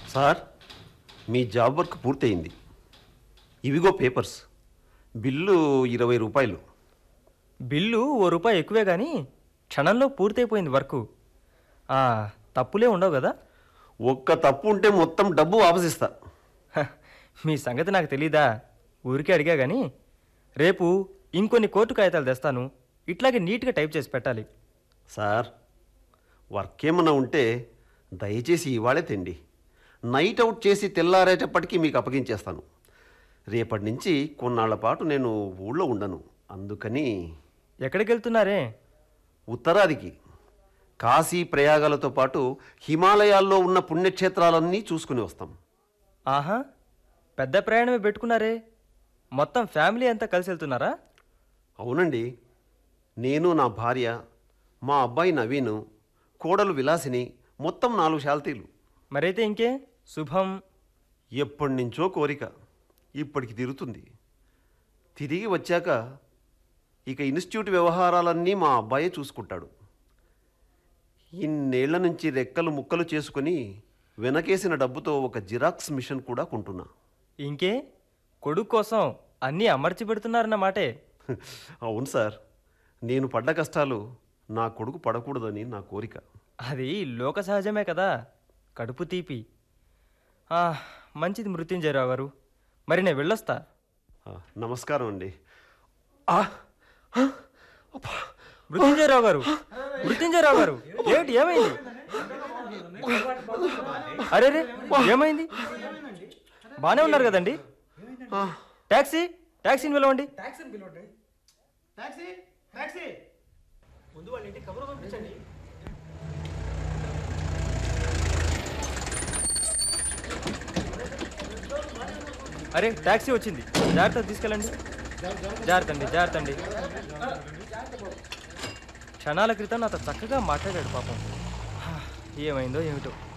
Sir మీ job work పూర్తయింది ఇవిగో papers bill ఇరవై రూపాయలు బిల్లు ఓ రూపాయి ఎక్కువే కానీ క్షణంలో పూర్తయిపోయింది వర్కు ఆ, తప్పులే ఉండవు కదా ఒక్క తప్పు ఉంటే మొత్తం డబ్బు వాపసిస్తా హ, మీ సంగతి నాకు తెలీదా ఊరికే అడిగా కానీ రేపు ఇంకొన్ని కోర్టు కాగితాలు తెస్తాను ఇట్లాగే నీట్గా టైప్ చేసి పెట్టాలి సార్ వర్క్ ఏమన్నా ఉంటే దయచేసి ఇవాళే తెండి నైట్ అవుట్ చేసి తెల్లారేటప్పటికీ మీకు అప్పగించేస్తాను రేపటి నుంచి కొన్నాళ్ల పాటు నేను ఊళ్ళో ఉండను అందుకని ఎక్కడికి వెళ్తున్నారే ఉత్తరాదికి కాశీ ప్రయాగాలతో పాటు హిమాలయాల్లో ఉన్న పుణ్యక్షేత్రాలన్నీ చూసుకుని వస్తాం ఆహా పెద్ద ప్రయాణమే పెట్టుకున్నారే మొత్తం ఫ్యామిలీ అంతా కలిసి వెళ్తున్నారా అవునండి నేను నా భార్య మా అబ్బాయి నవీను కోడలు విలాసిని మొత్తం నాలుగు శాల్తీలు మరైతే ఇంకే శుభం ఎప్పటి నుంచో కోరిక ఇప్పటికి తిరుగుతుంది తిరిగి వచ్చాక ఇక ఇన్స్టిట్యూట్ వ్యవహారాలన్నీ మా అబ్బాయే చూసుకుంటాడు ఇన్నేళ్ల నుంచి రెక్కలు ముక్కలు చేసుకుని వెనకేసిన డబ్బుతో ఒక జిరాక్స్ మిషన్ కూడా కొంటున్నా ఇంకే కొడుకు కోసం అన్నీ అమర్చి పెడుతున్నారన్న మాటే అవును సార్ నేను పడ్డ కష్టాలు నా కొడుకు పడకూడదని నా కోరిక అది లోక సహజమే కదా కడుపు తీపి ఆ, మంచిది మృత్యుంజయరావు గారు మరి నేను వెళ్ళొస్తా ఆ, నమస్కారం అండి ఆ, ఆ, అబ్బా. మృత్యుంజయరావు గారు మృత్యుంజయరావు గారు ఏమిటి ఏమైంది అరే రే ఏమైంది బాగానే ఉన్నారు కదండి ఆ, ట్యాక్సీ ట్యాక్సీని పిలవండి టాక్సీ టాక్సీ ముందు వాళ్ళ ఇంటికి కబురు పంపించండి అరే ట్యాక్సీ వచ్చింది జాగ్రత్త తీసుకెళ్ళండి జాగ్రత్త అండి జాగ్రత్త అండి క్షణాల క్రితం నాతో చక్కగా మాట్లాడాడు పాపం హా, ఏమైందో ఏమిటో